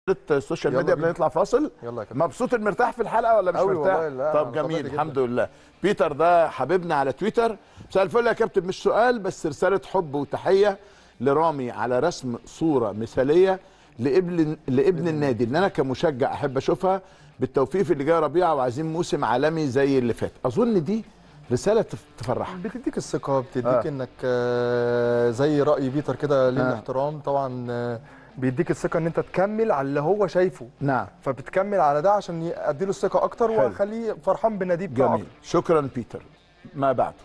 السوشيال يلا ميديا بينا. بنطلع فاصل يلا يا كابتن مبسوط مرتاح في الحلقه ولا مش أوي مرتاح والله، لا، طب أنا جميل طبيعي الحمد لله بيتر ده حبيبنا على تويتر مساء الفل يا كابتن مش سؤال بس رساله حب وتحيه لرامي على رسم صوره مثاليه لابن لابن النادي اللي انا كمشجع احب اشوفها بالتوفيق في اللي جاي ربيعه وعايزين موسم عالمي زي اللي فات اظن دي رساله تف- تفرحك بتديك الثقه بتديك آه. آه. انك آه، زي راي بيتر كده ليه آه. الاحترام طبعا آه، بيديك الثقه ان انت تكمل على اللي هو شايفه نعم فبتكمل على ده عشان يديله الثقه اكتر حلو. واخليه فرحان بالنادي بتاعه جميل شكرا بيتر ما بعده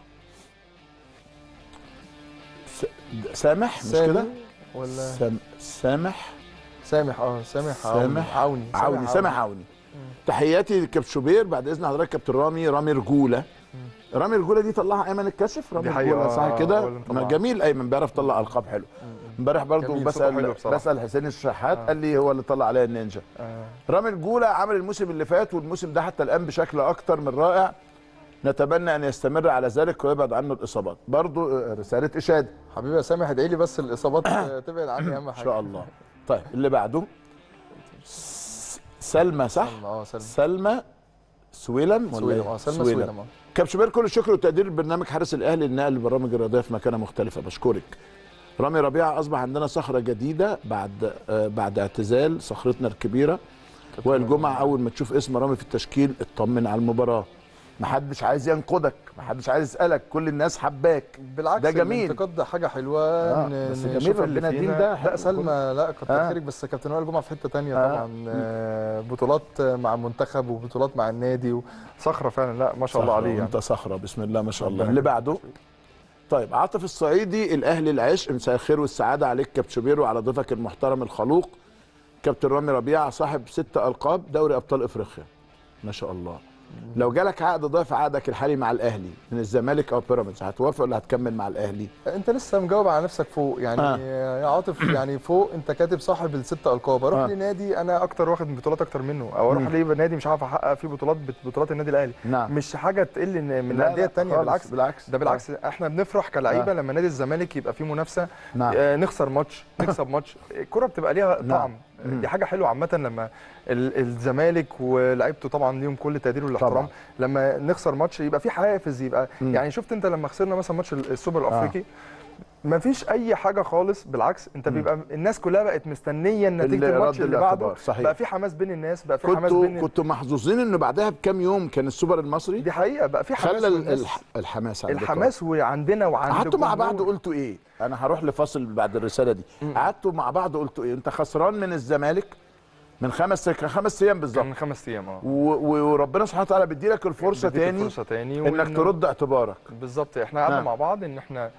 س- سامح مش سامي كده ولا سام... سامح سامح اه سامح سامح عوني عوني سامح عوني تحياتي لكابتن شوبير بعد اذن حضرتك كابتن رامي رامي رجوله رامي رجوله دي طلعها ايمن الكاشف رامي دي حقيقة، رجوله صح آه، كده هو اللي مطلعها. ما جميل ايمن بيعرف يطلع القاب حلو امبارح برضو جميل، صوته حلو بسال بصراحة. بسال حسين الشحات قال لي هو اللي طلع عليا النينجا آه. رامي رجوله عمل الموسم اللي فات والموسم ده حتى الان بشكل اكتر من رائع نتمنى ان يستمر على ذلك ويبعد عنه الاصابات برضو آه، رساله اشاده حبيبي يا سامح ادعي لي بس الاصابات آه، تبعد عني اهم ان حاجه شاء الله طيب اللي بعده س- سلمى صح سلمى، اه سلمى سلمى سويلم ولا سويلم إيه؟ اه سلمى سويلم اه كابتن شوبير كل الشكر والتقدير لبرنامج حارس الاهلي لنقل البرامج الرياضيه في مكانه مختلفه بشكرك رامي ربيعه اصبح عندنا صخره جديده بعد آه بعد اعتزال صخرتنا الكبيره وائل جمعه اول ما تشوف اسم رامي في التشكيل اطمن على المباراه محدش عايز ينقدك محدش عايز يسالك كل الناس حباك بالعكس ده جميل. الانتقاد ده حاجه حلوه آه، ن- بس ن- جميل نشوف اللي ربنا يديم فينا. ده حلو. لا سلمى لا كتر آه. خيرك بس كابتن وائل جمعه في حته تانية آه. طبعا آه، بطولات مع المنتخب وبطولات مع النادي صخره فعلا لا ما شاء الله صخرة، عليه يعني انت صخره بسم الله ما شاء الله ربنا اللي يخليك. بعده طيب عاطف الصعيدي الاهلي العشق مساء الخير والسعاده عليك كابتن شوبير وعلى ضيفك المحترم الخلوق كابتن رامي ربيعه صاحب ست القاب دوري ابطال افريقيا ما شاء الله لو جالك عقد ضعف عقدك الحالي مع الاهلي من الزمالك او بيراميدز هتوافق ولا هتكمل مع الاهلي انت لسه مجاوب على نفسك فوق يعني آه. آه. يا عاطف يعني فوق انت كاتب صاحب الست القاب اروح آه. آه. لنادي انا اكتر واخد بطولات اكتر منه او اروح مم. ليه نادي مش عارف احقق فيه بطولات بطولات النادي الاهلي نعم مش حاجه تقل إن- من لا، الانديه لا، الثانيه خالص، بالعكس بالعكس ده بالعكس احنا بنفرح كلعيبه آه. لما نادي الزمالك يبقى فيه منافسه نعم. آه نخسر ماتش نكسب ماتش الكره بتبقى ليها نعم. طعم مم. دي حاجه حلوه عامه لما ال- الزمالك ولاعيبته طبعا ليهم كل التقدير والاحترام طبعاً. لما نخسر ماتش يبقى في حافز يبقى مم. يعني شفت انت لما خسرنا مثلا ماتش السوبر الافريقي ما فيش اي حاجه خالص بالعكس انت بيبقى الناس كلها بقت مستنيه نتيجه اللي الماتش رد اللي الاعتبار، بعده صحيح. بقى في حماس بين الناس بقى في حماس كنتوا بين كنتوا محظوظين انه بعدها بكام يوم كان السوبر المصري دي حقيقه بقى في حماس خلى ال- والناس- الح- الحماس عندكم. الحماس وعندنا وعند قعدتوا مع بعض الجمهور. قلتوا ايه؟ انا هروح لفاصل بعد الرساله دي. قعدتوا مع بعض قلتوا ايه؟ انت خسران من الزمالك من خمس كان خمس ايام بالظبط كان خمس ايام اه و- و- وربنا سبحانه وتعالى بيديلك الفرصه بيديك تاني فرصه تاني انك وإن- ترد اعتبارك. بالظبط احنا قعدنا نعم. مع بعض ان احنا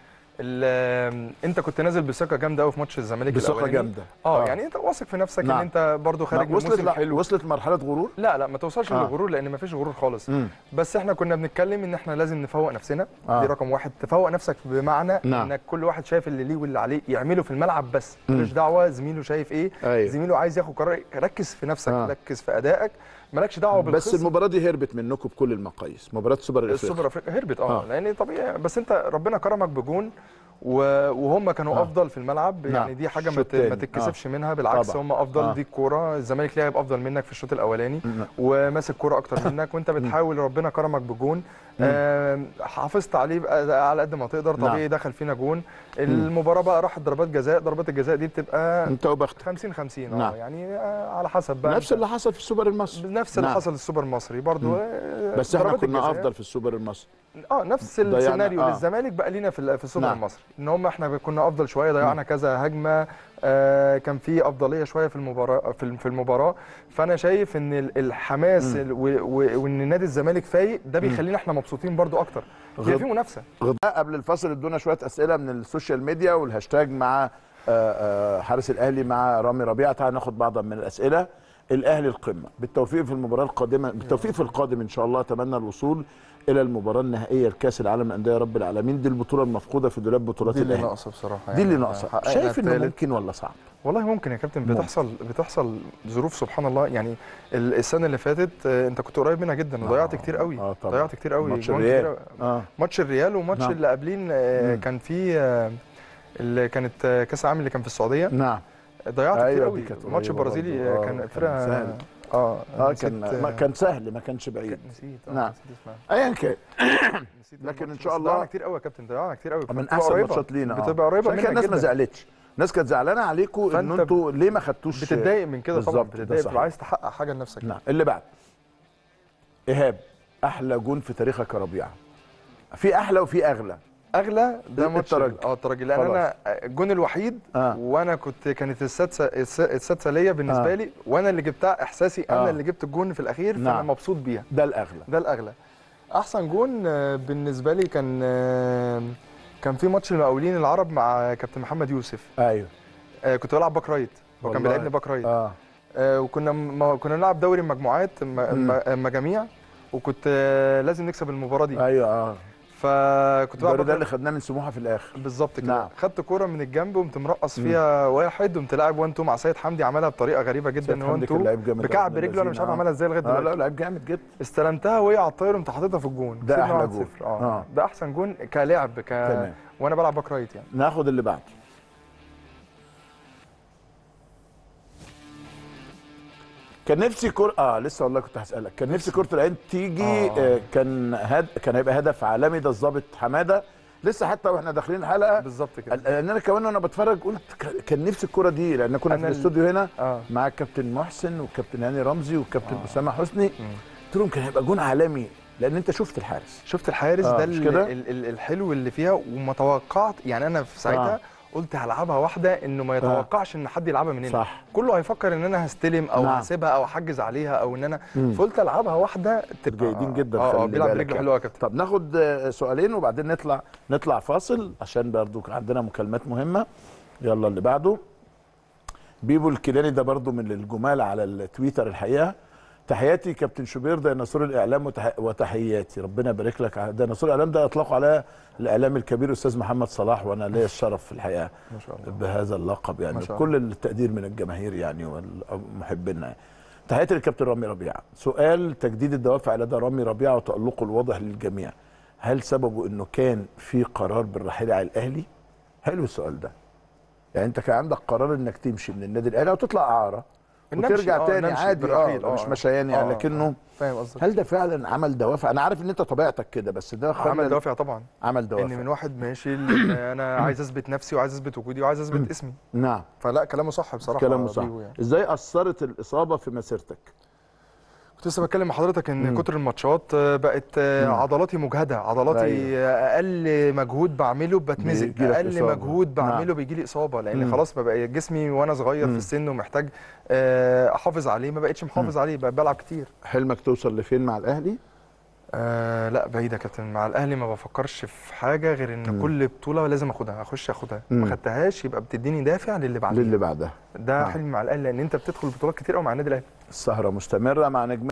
ال- انت كنت نازل بثقه جامده قوي في ماتش الزمالك بثقة الأولاني. جامدة. اه آه. يعني انت واثق في نفسك نعم. ان انت برضو خارج من وصلت موسم لا حلو وصلت مرحله غرور؟ لا لا ما توصلش آه. للغرور لان ما فيش غرور خالص مم. بس احنا كنا بنتكلم ان احنا لازم نفوق نفسنا آه. دي رقم واحد تفوق نفسك بمعنى نعم. انك كل واحد شايف اللي ليه واللي عليه يعمله في الملعب بس ملوش دعوه زميله شايف ايه أيوة. زميله عايز ياخد قرار ركز في نفسك آه. ركز في ادائك مالكش دعوه بس بالخصم المباراه دي هربت منكم بكل المقاييس، مباراه سوبر الافريقي. السوبر افريقيا هربت اه, آه. لان طبيعي بس انت ربنا كرمك بجون و- وهم كانوا آه. افضل في الملعب نعم. يعني دي حاجه ما الشوط ت- ما التاني. تتكسفش منها بالعكس طبعا. هم افضل آه. دي الكوره الزمالك لعب افضل منك في الشوط الاولاني نعم. وماسك كوره اكتر منك وانت بتحاول ربنا كرمك بجون آه حافظت عليه بقى على قد ما تقدر نعم. طبيعي دخل فينا جون المباراه بقى راحت ضربات جزاء ضربات الجزاء دي بتبقى انت وبختك 50 50 اه نعم. يعني آه على حسب بقى نفس أنت- اللي حصل في السوبر المصري نفس اللي نعم. حصل السوبر المصري برضو آه، بس احنا ضربات كنا الجزاء. افضل في السوبر المصري اه نفس ضيعنا- السيناريو آه. للزمالك بقى لينا في ال- في السوبر نعم. المصري ان هم احنا كنا افضل شويه ضيعنا كذا هجمه آه كان في افضليه شويه في المباراه في الم- في المباراه فانا شايف ان ال- الحماس ال- و- و- وان نادي الزمالك فايق ده بيخلينا احنا مبسوطين برضو اكتر هي غض- في منافسه غضاء قبل الفاصل ادونا شويه اسئله من السوشيال ميديا والهاشتاج مع آه، آه، حارس الاهلي مع رامي ربيعه تعال ناخد بعض من الاسئله الاهلي القمه بالتوفيق في المباراه القادمه بالتوفيق في القادم ان شاء الله اتمنى الوصول الى المباراه النهائيه لكاس العالم للانديه يا رب العالمين دي البطوله المفقوده في دولاب بطولات دي اللي الاهلي ناقصه بصراحه دي اللي يعني ناقصه حققنا شايف انه التالت. ممكن ولا صعب والله ممكن يا كابتن ممكن. بتحصل بتحصل ظروف سبحان الله يعني ال- السنه اللي فاتت آه، انت كنت قريب منها جدا وضيعت كتير قوي آه طبعا. ضيعت كتير قوي ماتش جوان الريال. كتير أوي. اه ماتش الريال وماتش نعم. اللي قبلين آه، مم. كان في آه، اللي كانت آه، كاس العالم اللي كان في السعوديه نعم ضيعت أيوة، كتير دي قوي كانت الماتش قريبة البرازيلي برضه. آه، كان كان الفرقه سهل. اه اه نسيت- كان ما كان سهل ما كانش بعيد نسيت آه، نعم. نسيت اسمها ايا كان نسيت لكن الماتش. إن شاء بس الله ضيعنا كتير قوي يا كابتن ضيعنا كتير قوي من فبتبقى احسن قريبة. الماتشات لينا آه. بتبقى قريبه عشان كده منك الناس ما جدا زعلتش الناس كانت زعلانه عليكم ان فأنت انتوا ليه ما خدتوش بتتضايق من كده طبعا بالظبط، ده بتتضايق صحيح. بتبقى عايز تحقق حاجه لنفسك نعم اللي بعد ايهاب احلى جون في تاريخك يا ربيعه في احلى وفي اغلى اغلى ده ماتش الترجي. اه الترجي لان خلاص. انا الجون الوحيد آه. وانا كنت كانت السادسه الس- السادسه ليا بالنسبه آه. لي وانا اللي جبتها احساسي انا آه. اللي جبت الجون في الاخير فانا نعم. مبسوط بيها ده الاغلى ده الاغلى احسن جون آه، بالنسبه لي كان آه، كان في ماتش المقاولين العرب مع كابتن محمد يوسف ايوه آه، كنت بلعب باك رايت هو كان والله. بيلعبني باك رايت اه آه، وكنا م- كنا بنلعب دوري المجموعات م- م- مجاميع وكنت آه، لازم نكسب المباراه دي ايوه اه فكنت الدوري بلعب ده باك اللي خدناه من سموحه في الاخر بالظبط كده نعم. نعم. خدت كوره من الجنب وقمت مرقص فيها واحد وقمت لاعب 1 2 مع سيد حمدي عملها بطريقه غريبه جدا سيد ان هو حمدي 1 كان لعيب جامد 2 بكعب أوي، ابن رجله انا مش عارف الذين. عملها ازاي لغايه اه لا دلوقتي لعيب جامد جدا استلمتها وهي على الطاير وقمت حاططها في الجون ده كسبنا أحلى 1-0. جون. اه آه. ده احسن جون كلاعب ك... تمام. وانا بلعب باك رايت يعني ناخد اللي بعده كان نفسي كور اه لسه والله كنت هسألك كان نفسي كرة العين تيجي آه. آه. كان هد... كان هيبقى هدف عالمي ده الظابط حماده لسه حتى واحنا داخلين الحلقه بالظبط كده لان انا كمان وانا بتفرج قلت ك- كان نفسي الكرة دي لان كنا في أنا ال- الاستوديو هنا اه مع الكابتن محسن والكابتن هاني رمزي والكابتن آه. اسامه حسني قلت لهم كان هيبقى جون عالمي لان انت شفت الحارس شفت الحارس آه، ده مش ال- كده؟ ال- ال- الحلو اللي فيها وما توقعت يعني انا في ساعتها آه. قلت هلعبها واحده انه ما يتوقعش ان حد يلعبها مننا صح كله هيفكر ان انا هستلم او نعم. هسيبها او احجز عليها او ان انا مم. فقلت العبها واحده تبقى جيدين جدا اه, آه خلي بيلعب بالك برجله يعني. حلوه يا كابتن طب ناخد آه، سؤالين وبعدين نطلع نطلع فاصل عشان برضو عندنا مكالمات مهمه يلا اللي بعده بيبو الكيلاني ده برضو من الجمال على التويتر الحقيقه تحياتي كابتن شوبير ديناصور الاعلام وتح... وتحياتي ربنا يبارك لك على- ديناصور الاعلام ده اطلقوا على الاعلام الكبير استاذ محمد صلاح وانا ليا الشرف في الحقيقه ما شاء الله بهذا اللقب يعني ما شاء كل التقدير من الجماهير يعني ومحبينا يعني. تحياتي للكابتن رامي ربيعه سؤال تجديد الدوافع لدى رامي ربيعه وتالقه الواضح للجميع هل سببه انه كان في قرار بالرحيل على الاهلي حلو السؤال ده يعني انت كان عندك قرار انك تمشي من النادي الاهلي او تطلع اعاره نمشي، وترجع آه، تاني نمشي عادي بالرحيل، اه آه، مش آه. مشيان يعني آه، لكنه فاهم قصدك هل ده فعلا عمل دوافع انا عارف ان انت طبيعتك كده بس ده خلى عمل دوافع طبعا عمل دوافع ان من واحد ماشي ل- انا عايز اثبت نفسي وعايز اثبت وجودي وعايز اثبت اسمي نعم فلا كلامه صح بصراحه كلامه صح بيبو يعني. ازاي اثرت الاصابه في مسيرتك كنت لسه بتكلم مع حضرتك ان مم. كتر الماتشات آه، بقت آه، مم. عضلاتي مجهده عضلاتي أيوة. آه، اقل مجهود بعمله بتمزق بيجيلك اقل إصابة. مجهود بعمله نعم. بيجي لي اصابه لان مم. خلاص بقى جسمي وانا صغير مم. في السن ومحتاج آه، احافظ عليه ما بقتش محافظ عليه بقى بلعب كتير حلمك توصل لفين مع الاهلي آه لا بعيد يا كابتن مع الاهلي ما بفكرش في حاجه غير ان مم. كل بطوله لازم اخدها اخش اخدها مم. ما خدتهاش يبقى بتديني دافع للي بعدين للي بعدها ده آه. حلمي مع الاهلي لان انت بتدخل بطولات كتير قوي مع النادي الاهلي السهره مستمره مع نجم